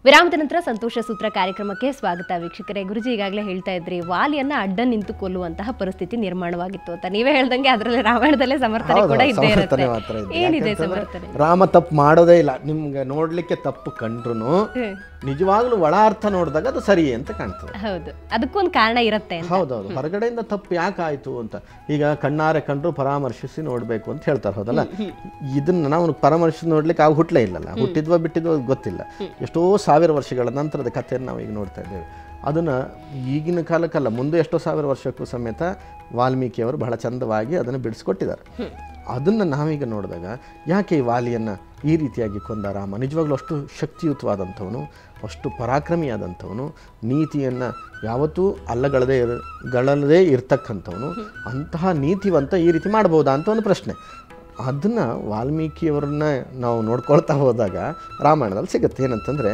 ವಿರಾಮದ ನಂತರ ಸಂತೋಷ ಸೂತ್ರ ಕಾರ್ಯಕ್ರಮಕ್ಕೆ ಸ್ವಾಗತ ವೀಕ್ಷಕರೇ ಗುರುಜಿ ಈಗಾಗಲೇ ಹೇಳ್ತಾ ಇದ್ರಿ ವಾಲಿಯನ್ನ ಅಡ್ಡ ನಿಂತು ಕೊಲ್ಲುವಂತಹ ಪರಿಸ್ಥಿತಿ ನಿರ್ಮಾಣವಾಗಿತ್ತು ಅಂತ ನೀವೇ ಹೇಳ್ದಂಗೆ ಅದರಲ್ಲಿ ರಾಮಾಯಣದಲ್ಲೇ ಸಮರ್ಥನೆ ಹೌದು, ಕೂಡ ಇದ್ದೇ ಸಮರ್ಥನೆ ಇರುತ್ತೆ ಮಾತ್ರ ಇದೆ. ಏನಿದೆ ಯಾಕಂತಂದ್ರೆ ಸಮರ್ಥನೆ ರಾಮ ತಪ್ಪು ಮಾಡೋದೇ ಇಲ್ಲ ನಿಮ್ಗೆ ನೋಡ್ಲಿಕ್ಕೆ ತಪ್ಪು ಕಂಡ್ರು ಹ್ಮ್. ನಿಜವಾಗ್ಲೂ ಒಳ ಅರ್ಥ ನೋಡಿದಾಗ ಅದು ಸರಿ ಅಂತ ಕಾಣ್ತದೆ ಹೌದು ಅದಕ್ಕೂ ಒಂದು ಕಾರಣ ಇರುತ್ತೆ ಅಂತ ಹೌದೌದು ಹೊರಗಡೆಯಿಂದ ತಪ್ಪು ಯಾಕಾಯ್ತು ಅಂತ ಈಗ ಕಣ್ಣಾರೆ ಕಂಡ್ರು ಪರಾಮರ್ಶಿಸಿ ನೋಡ್ಬೇಕು ಅಂತ ಹೇಳ್ತಾರೆ ಹೌದಲ್ಲ ಇದನ್ನ ನಾವು ಪರಾಮರ್ಶಿಸಿ ನೋಡ್ಲಿಕ್ಕೆ ಆಗ ಹುಟ್ಲೇ ಇಲ್ಲಲ್ಲ ಹುಟ್ಟಿದ್ವ ಬಿಟ್ಟಿದ್ವ ಗೊತ್ತಿಲ್ಲ ಎಷ್ಟೋ ಸಾವಿರ ವರ್ಷಗಳ ನಂತರದ ಕಥೆಯನ್ನು ನಾವು ಈಗ ನೋಡ್ತಾ ಇದ್ದೇವೆ ಅದನ್ನ ಈಗಿನ ಕಾಲಕ್ಕಲ್ಲ ಮುಂದೆ ಎಷ್ಟೋ ಸಾವಿರ ವರ್ಷಕ್ಕೂ ಸಮೇತ ವಾಲ್ಮೀಕಿಯವರು ಬಹಳ ಚಂದವಾಗಿ ಅದನ್ನು ಬಿಡಿಸ್ಕೊಟ್ಟಿದ್ದಾರೆ ಅದನ್ನು ನಾವೀಗ ನೋಡಿದಾಗ ಯಾಕೆ ಈ ವಾಲಿಯನ್ನು ಈ ರೀತಿಯಾಗಿ ಕೊಂದ ರಾಮ ನಿಜವಾಗ್ಲೂ ಅಷ್ಟು ಶಕ್ತಿಯುತವಾದಂಥವನು ಅಷ್ಟು ಪರಾಕ್ರಮಿಯಾದಂಥವನು ನೀತಿಯನ್ನು ಯಾವತ್ತೂ ಅಲ್ಲಗಳದೇ ಇರ ಗಳದೇ ಇರ್ತಕ್ಕಂಥವನು ಅಂತಹ ನೀತಿವಂತ ಈ ರೀತಿ ಮಾಡ್ಬೋದಾ ಅಂತ ಒಂದು ಪ್ರಶ್ನೆ ಅದನ್ನು ವಾಲ್ಮೀಕಿಯವರನ್ನ ನಾವು ನೋಡ್ಕೊಳ್ತಾ ಹೋದಾಗ ರಾಮಾಯಣದಲ್ಲಿ ಸಿಗುತ್ತೆ ಏನಂತಂದರೆ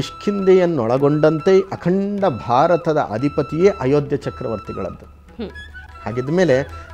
ಕಿಷ್ಕಿಂದೆಯನ್ನೊಳಗೊಂಡಂತೆ ಅಖಂಡ ಭಾರತದ ಅಧಿಪತಿಯೇ ಅಯೋಧ್ಯ ಚಕ್ರವರ್ತಿಗಳದ್ದು ಹಾಗಿದ್ದ ಮೇಲೆ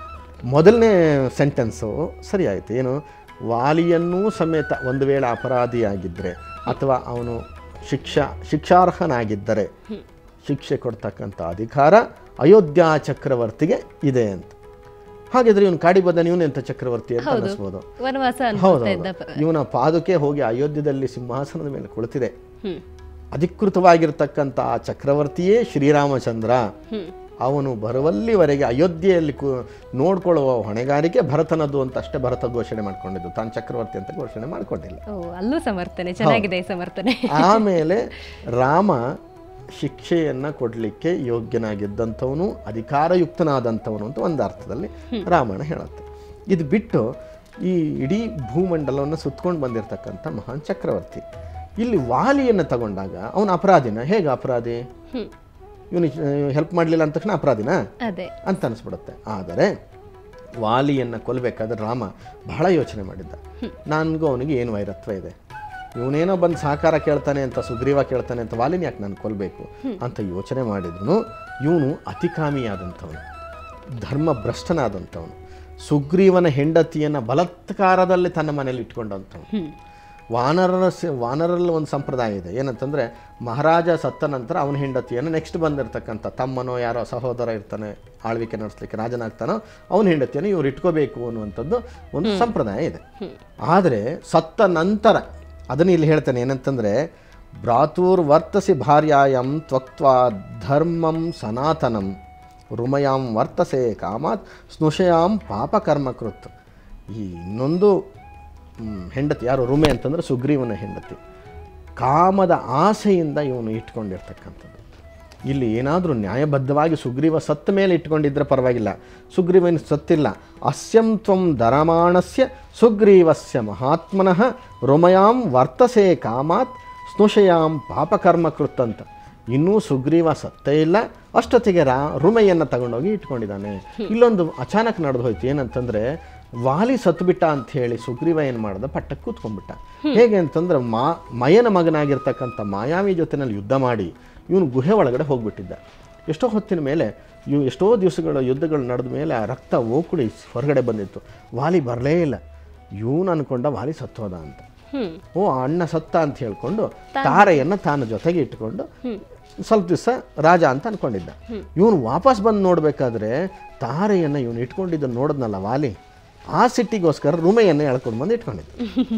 ಮೊದಲನೇ ಸೆಂಟೆನ್ಸು ಸರಿಯಾಯಿತು ಏನು ವಾಲಿಯನ್ನೂ ಸಮೇತ ಒಂದು ವೇಳೆ ಅಪರಾಧಿಯಾಗಿದ್ದರೆ ಅಥವಾ ಅವನು ಶಿಕ್ಷಾ ಶಿಕ್ಷಾರ್ಹನಾಗಿದ್ದರೆ ಶಿಕ್ಷೆ ಕೊಡ್ತಕ್ಕಂಥ ಅಧಿಕಾರ ಅಯೋಧ್ಯ ಚಕ್ರವರ್ತಿಗೆ ಇದೆ ಅಂತ ಹಾಗಿದ್ರೆ ಇವನು ಕಾಡಿ ಬದನ ಇವನು ಎಂಥ ಚಕ್ರವರ್ತಿ ಅಂತ ಅನ್ನಿಸ್ಬೋದು ವನವಾಸ ಹೌದು ಅನ್ಕೊಳ್ತಾ ಇದ್ದ ಪ- ಇವನ ಪಾದುಕೆ ಹೋಗಿ ಅಯೋಧ್ಯದಲ್ಲಿ ಸಿಂಹಾಸನದ ಮೇಲೆ ಕುಳಿತಿದೆ ಹ್ಮ್ ಅಧಿಕೃತವಾಗಿರ್ತಕ್ಕಂಥ ಆ ಚಕ್ರವರ್ತಿಯೇ ಶ್ರೀರಾಮಚಂದ್ರ ಹ್ಮ್ ಅವನು ಬರುವಲ್ಲಿವರೆಗೆ ಅಯೋಧ್ಯೆಯಲ್ಲಿ ಕು ನೋಡ್ಕೊಳ್ಳುವ ಹೊಣೆಗಾರಿಕೆ ಭರತನದ್ದು ಅಂತ ಅಷ್ಟೇ ಭರತ ಘೋಷಣೆ ಮಾಡ್ಕೊಂಡಿದ್ದು ತಾನು ಚಕ್ರವರ್ತಿ ಅಂತ ಘೋಷಣೆ ಮಾಡ್ಕೊಂಡಿಲ್ಲ ಓ ಅಲ್ಲೂ ಸಮರ್ಥನೆ ಚೆನ್ನಾಗಿದೆ ಈ ಸಮರ್ಥನೆ ಆಮೇಲೆ ರಾಮ ಶಿಕ್ಷೆಯನ್ನ ಕೊಡಲಿಕ್ಕೆ ಯೋಗ್ಯನಾಗಿದ್ದಂಥವನು ಅಧಿಕಾರಯುಕ್ತನಾದಂಥವನು ಅಂತ ಒಂದು ಅರ್ಥದಲ್ಲಿ ರಾಮಾಯಣ ಹೇಳುತ್ತೆ ಇದು ಬಿಟ್ಟು ಈ ಇಡೀ ಭೂಮಂಡಲವನ್ನು ಸುತ್ಕೊಂಡು ಬಂದಿರತಕ್ಕಂಥ ಮಹಾನ್ ಚಕ್ರವರ್ತಿ ಇಲ್ಲಿ ವಾಲಿಯನ್ನು ತಗೊಂಡಾಗ ಅವನು ಅಪರಾಧಿನ ಹೇಗೆ ಅಪರಾಧಿ ಹ್ಮ್ ಇವನು ಹೆಲ್ಪ್ ಮಾಡಲಿಲ್ಲ ಅಂದ ತಕ್ಷಣ ಅಪರಾಧಿನ ಅದೇ ಅಂತ ಅನಿಸ್ಬಿಡುತ್ತೆ ಆದರೆ ವಾಲಿಯನ್ನು ಕೊಲ್ಲಬೇಕಾದ್ರೆ ರಾಮ ಬಹಳ ಯೋಚನೆ ಮಾಡಿದ್ದ ನನಗೂ ಅವನಿಗೆ ಏನು ವೈರತ್ವ ಇದೆ ಇವನೇನೋ ಬಂದು ಸಹಕಾರ ಕೇಳ್ತಾನೆ ಅಂತ ಸುಗ್ರೀವ ಕೇಳ್ತಾನೆ ಅಂತ ವಾಲಿನ ಯಾಕೆ ನಾನು ಕೊಲ್ಲಬೇಕು ಅಂತ ಯೋಚನೆ ಮಾಡಿದ್ರು ಇವನು ಅತಿಕಾಮಿಯಾದಂಥವನು ಧರ್ಮ ಭ್ರಷ್ಟನಾದಂಥವನು ಸುಗ್ರೀವನ ಹೆಂಡತಿಯನ್ನು ಬಲಾತ್ಕಾರದಲ್ಲಿ ತನ್ನ ಮನೇಲಿ ಇಟ್ಕೊಂಡಂಥವನು ಹ್ಮ್ ವಾನರರ ಸ- ವಾನರಲ್ಲಿ ಒಂದು ಸಂಪ್ರದಾಯ ಇದೆ ಏನಂತಂದರೆ ಮಹಾರಾಜ ಸತ್ತ ನಂತರ ಅವನ ಹೆಂಡತಿಯನ್ನು ನೆಕ್ಸ್ಟ್ ಬಂದಿರತಕ್ಕಂಥ ತಮ್ಮನೋ ಯಾರೋ ಸಹೋದರ ಇರ್ತಾನೆ ಆಳ್ವಿಕೆ ನಡೆಸಲಿಕ್ಕೆ ರಾಜನಾಗ್ತಾನೋ ಅವನ ಹೆಂಡತಿಯನ್ನು ಇವ್ರು ಇಟ್ಕೋಬೇಕು ಅನ್ನುವಂಥದ್ದು ಒಂದು ಸಂಪ್ರದಾಯ ಇದೆ ಆದರೆ ಸತ್ತ ನಂತರ ಅದನ್ನು ಇಲ್ಲಿ ಹೇಳ್ತಾನೆ ಏನಂತಂದರೆ ಭ್ರಾತೂರ್ ವರ್ತಸಿ ಭಾರ್ಯಾಯಂ ತ್ವಕ್ತ್ವಾ ಧರ್ಮಂ ಸನಾತನಂ ರುಮಯಾಂ ವರ್ತಸೆ ಕಾಮಾತ್ ಸ್ನುಷಯಾಂ ಪಾಪಕರ್ಮಕೃತ್ ಈ ಇನ್ನೊಂದು ಹ್ಮ್, ಹೆಂಡತಿ ಯಾರು ರುಮೆ ಅಂತಂದ್ರೆ ಸುಗ್ರೀವನ ಹೆಂಡತಿ ಕಾಮದ ಆಸೆಯಿಂದ ಇವನು ಇಟ್ಕೊಂಡಿರ್ತಕ್ಕಂಥದ್ದು ಇಲ್ಲಿ ಏನಾದರೂ ನ್ಯಾಯಬದ್ಧವಾಗಿ ಸುಗ್ರೀವ ಸತ್ತ ಮೇಲೆ ಇಟ್ಕೊಂಡಿದ್ರೆ ಪರವಾಗಿಲ್ಲ ಸುಗ್ರೀವನ ಸತ್ತಿಲ್ಲ ಅಸ್ಯಂ ತ್ವಂ ದರಮಾಣಸ್ಯ ಸುಗ್ರೀವಸ್ಯ ಮಹಾತ್ಮನಃ ರುಮಯಾಂ ವರ್ತಸೆ ಕಾಮಾತ್ ಸ್ನುಷಯಾಂ ಪಾಪಕರ್ಮಕೃತ್ ಅಂತ ಇನ್ನೂ ಸುಗ್ರೀವ ಸತ್ತೇ ಇಲ್ಲ ಅಷ್ಟೊತ್ತಿಗೆ ರಾ ರುಮೆಯನ್ನು ತಗೊಂಡೋಗಿ ಇಟ್ಕೊಂಡಿದ್ದಾನೆ ಇಲ್ಲೊಂದು ಅಚಾನಕ್ ನಡೆದು ಹೋಯ್ತು ಏನಂತಂದ್ರೆ ವಾಲಿ ಸತ್ಬಿಟ್ಟ ಅಂತ ಹೇಳಿ ಸುಗ್ರೀವ ಏನು ಮಾಡ್ದ ಪಟ್ಟಕ್ಕೆ ಕೂತ್ಕೊಂಡ್ಬಿಟ್ಟ ಹೇಗೆ ಅಂತಂದ್ರೆ ಮಾ ಮಯನ ಮಗನಾಗಿರ್ತಕ್ಕಂಥ ಮಾಯಾವಿ ಜೊತೆನಲ್ಲಿ ಯುದ್ಧ ಮಾಡಿ ಇವನು ಗುಹೆ ಒಳಗಡೆ ಹೋಗ್ಬಿಟ್ಟಿದ್ದ ಎಷ್ಟೋ ಹೊತ್ತಿನ ಮೇಲೆ ಇವು ಎಷ್ಟೋ ದಿವಸಗಳ ಯುದ್ಧಗಳು ನಡೆದ ಮೇಲೆ ಆ ರಕ್ತ ಓಕುಡಿ ಹೊರಗಡೆ ಬಂದಿತ್ತು ವಾಲಿ ಬರಲೇ ಇಲ್ಲ ಇವನು ಅನ್ಕೊಂಡ ವಾಲಿ ಸತ್ತೋದ ಅಂತ ಹ್ಮ್ ಓ ಆ ಅಣ್ಣ ಸತ್ತ ಅಂತ ಹೇಳ್ಕೊಂಡು ತಾರೆಯನ್ನು ತಾನು ಜೊತೆಗೆ ಇಟ್ಕೊಂಡು ಸ್ವಲ್ಪ ದಿವಸ ರಾಜ ಅಂತ ಅನ್ಕೊಂಡಿದ್ದ ಇವನು ವಾಪಸ್ ಬಂದು ನೋಡಬೇಕಾದ್ರೆ ತಾರೆಯನ್ನು ಇವನು ಇಟ್ಕೊಂಡಿದ್ದ ನೋಡಿದ್ನಲ್ಲ ವಾಲಿ ಆ ಸಿಟ್ಟಿಗೋಸ್ಕರ ರುಮೆಯನ್ನು ಎಳ್ಕೊಂಡು ಬಂದು ಇಟ್ಕೊಂಡಿದ್ದ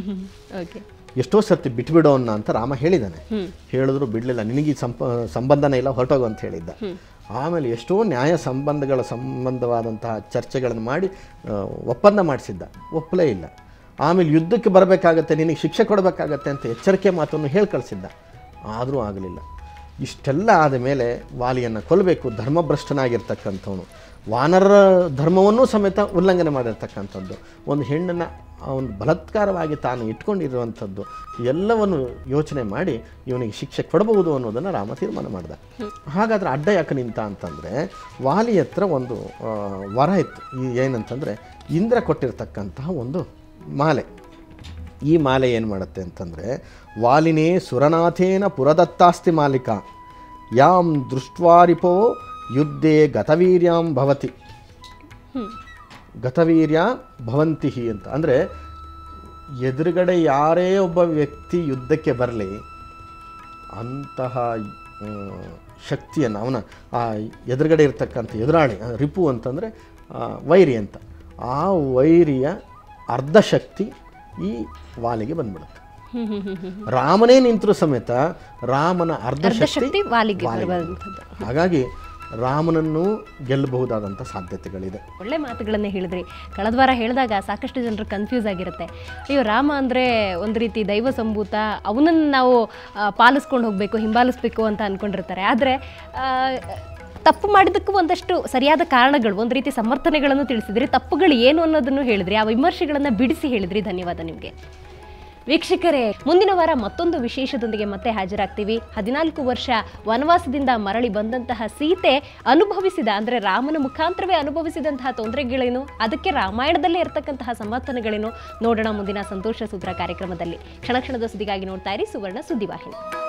ಓಕೆ ಎಷ್ಟೋ ಸರ್ತಿ ಬಿಟ್ಬಿಡೋ ಅನ್ನ ಅಂತ ರಾಮ ಹೇಳಿದ್ದಾನೆ ಹೇಳಿದ್ರು ಬಿಡಲಿಲ್ಲ ನಿನಗೆ ಈ ಸಂಪ ಸಂಬಂಧನೇ ಇಲ್ಲ ಹೊರಟೋಗು ಅಂತ ಹೇಳಿದ್ದ ಆಮೇಲೆ ಎಷ್ಟೋ ನ್ಯಾಯ ಸಂಬಂಧಗಳ ಸಂಬಂಧವಾದಂತಹ ಚರ್ಚೆಗಳನ್ನು ಮಾಡಿ ಆ, ಒಪ್ಪಂದ ಮಾಡಿಸಿದ್ದ ಒಪ್ಪಲೇ ಇಲ್ಲ ಆಮೇಲೆ ಯುದ್ಧಕ್ಕೆ ಬರಬೇಕಾಗತ್ತೆ ನಿನಗೆ ಶಿಕ್ಷೆ ಕೊಡಬೇಕಾಗತ್ತೆ ಅಂತ ಎಚ್ಚರಿಕೆ ಮಾತನ್ನು ಹೇಳಿ ಕಳಿಸಿದ್ದ ಆದರೂ ಆಗಲಿಲ್ಲ ಇಷ್ಟೆಲ್ಲ ಆದ ಮೇಲೆ ವಾಲಿಯನ್ನು ಕೊಲ್ಲಬೇಕು ಧರ್ಮಭ್ರಷ್ಟನಾಗಿರ್ತಕ್ಕಂಥವನು ವಾನರರ ಧರ್ಮವನ್ನೂ ಸಮೇತ ಉಲ್ಲಂಘನೆ ಮಾಡಿರ್ತಕ್ಕಂಥದ್ದು ಒಂದು ಹೆಣ್ಣನ್ನು ಅವನು ಬಲಾತ್ಕಾರವಾಗಿ ತಾನು ಇಟ್ಕೊಂಡಿರುವಂಥದ್ದು ಎಲ್ಲವನ್ನು ಯೋಚನೆ ಮಾಡಿ ಇವನಿಗೆ ಶಿಕ್ಷೆ ಕೊಡಬಹುದು ಅನ್ನೋದನ್ನು ರಾಮ ತೀರ್ಮಾನ ಮಾಡಿದ ಹಾಗಾದ್ರೆ ಅಡ್ಡ ಯಾಕೆ ನಿಂತ ಅಂತಂದರೆ ವಾಲಿ ಹತ್ರ ಒಂದು ಆ, ವರ ಇತ್ತು ಈ ಏನಂತಂದರೆ ಇಂದ್ರ ಕೊಟ್ಟಿರ್ತಕ್ಕಂತಹ ಒಂದು ಮಾಲೆ ಈ ಮಾಲೆ ಏನು ಮಾಡುತ್ತೆ ಅಂತಂದರೆ ವಾಲಿನೇ ಸುರನಾಥೇನ ಪುರದತ್ತಾಸ್ತಿ ಮಾಲಿಕ ಯಾಂ ದೃಷ್ಟ್ವಾರಿಪೋ ಯುದ್ಧೇ ಗತವೀರ್ಯಾಂ ಭವತಿ ಗತವೀರ್ಯ ಭವಂತಿ ಅಂತ ಅಂದರೆ ಎದುರುಗಡೆ ಯಾರೇ ಒಬ್ಬ ವ್ಯಕ್ತಿ ಯುದ್ಧಕ್ಕೆ ಬರಲಿ ಅಂತಹ ಶಕ್ತಿಯನ್ನು ಅವನ ಆ ಎದುರುಗಡೆ ಇರ್ತಕ್ಕಂಥ ಎದುರಾಳಿ ಆ ರಿಪು ಅಂತಂದರೆ ವೈರಿ ಅಂತ ಆ ವೈರಿಯ ಅರ್ಧ ಶಕ್ತಿ ಈ ವಾಲಿಗೆ ಬಂದ್ಬಿಡುತ್ತೆ ಹ್ಮ್ ಹ್ಮ್ ಹ್ಮ್ ಹ್ಮ್ ರಾಮನೇ ನಿಂತರೂ ಸಮೇತ ರಾಮನ ಅರ್ಧ ಅರ್ಧ ಶಕ್ತಿ ಶಕ್ತಿ ವಾಲಿಗೆ ವಾಲಿಗೆ ಬರುವಂಥದ್ದು ಹಾಗಾಗಿ ರಾಮನನ್ನು ಗೆಲ್ಲಬಹುದಾದಂಥ ಸಾಧ್ಯತೆಗಳಿದೆ ಒಳ್ಳೆ ಮಾತುಗಳನ್ನೇ ಹೇಳಿದ್ರಿ ಕಳೆದ ವಾರ ಹೇಳಿದಾಗ ಸಾಕಷ್ಟು ಜನರು ಕನ್ಫ್ಯೂಸ್ ಆಗಿರುತ್ತೆ ಅಯ್ಯೋ ರಾಮ ಅಂದರೆ ಒಂದು ರೀತಿ ದೈವ ಸಂಭೂತ ಅವನನ್ನು ನಾವು ಆ, ಪಾಲಿಸ್ಕೊಂಡು ಹೋಗಬೇಕು ಹಿಂಬಾಲಿಸ್ಬೇಕು ಅಂತ ಅಂದ್ಕೊಂಡಿರ್ತಾರೆ ಆದರೆ ತಪ್ಪು ಮಾಡಿದ್ದಕ್ಕೂ ಒಂದಷ್ಟು ಸರಿಯಾದ ಕಾರಣಗಳು ಒಂದು ರೀತಿ ಸಮರ್ಥನೆಗಳನ್ನು ತಿಳಿಸಿದ್ರಿ ತಪ್ಪುಗಳು ಏನು ಅನ್ನೋದನ್ನು ಹೇಳಿದ್ರಿ ಆ ವಿಮರ್ಶೆಗಳನ್ನು ಬಿಡಿಸಿ ಹೇಳಿದ್ರಿ ಧನ್ಯವಾದ ನಿಮಗೆ ವೀಕ್ಷಕರೇ ಮುಂದಿನ ವಾರ ಮತ್ತೊಂದು ವಿಶೇಷದೊಂದಿಗೆ ಮತ್ತೆ ಹಾಜರಾಗ್ತೀವಿ ಹದಿನಾಲ್ಕು ವರ್ಷ ವನವಾಸದಿಂದ ಮರಳಿ ಬಂದಂತಹ ಸೀತೆ ಅನುಭವಿಸಿದ ಅಂದರೆ ರಾಮನ ಮುಖಾಂತರವೇ ಅನುಭವಿಸಿದಂತಹ ತೊಂದರೆಗಳೇನು ಅದಕ್ಕೆ ರಾಮಾಯಣದಲ್ಲೇ ಇರತಕ್ಕಂತಹ ಸಮರ್ಥನೆಗಳೇನು ನೋಡೋಣ ಮುಂದಿನ ಸಂತೋಷ ಸೂತ್ರ ಕಾರ್ಯಕ್ರಮದಲ್ಲಿ ಕ್ಷಣ ಕ್ಷಣದ ಸುದ್ದಿಗಾಗಿ ನೋಡ್ತಾ ಇರಿ ಸುವರ್ಣ ಸುದ್ದಿವಾಹಿನಿ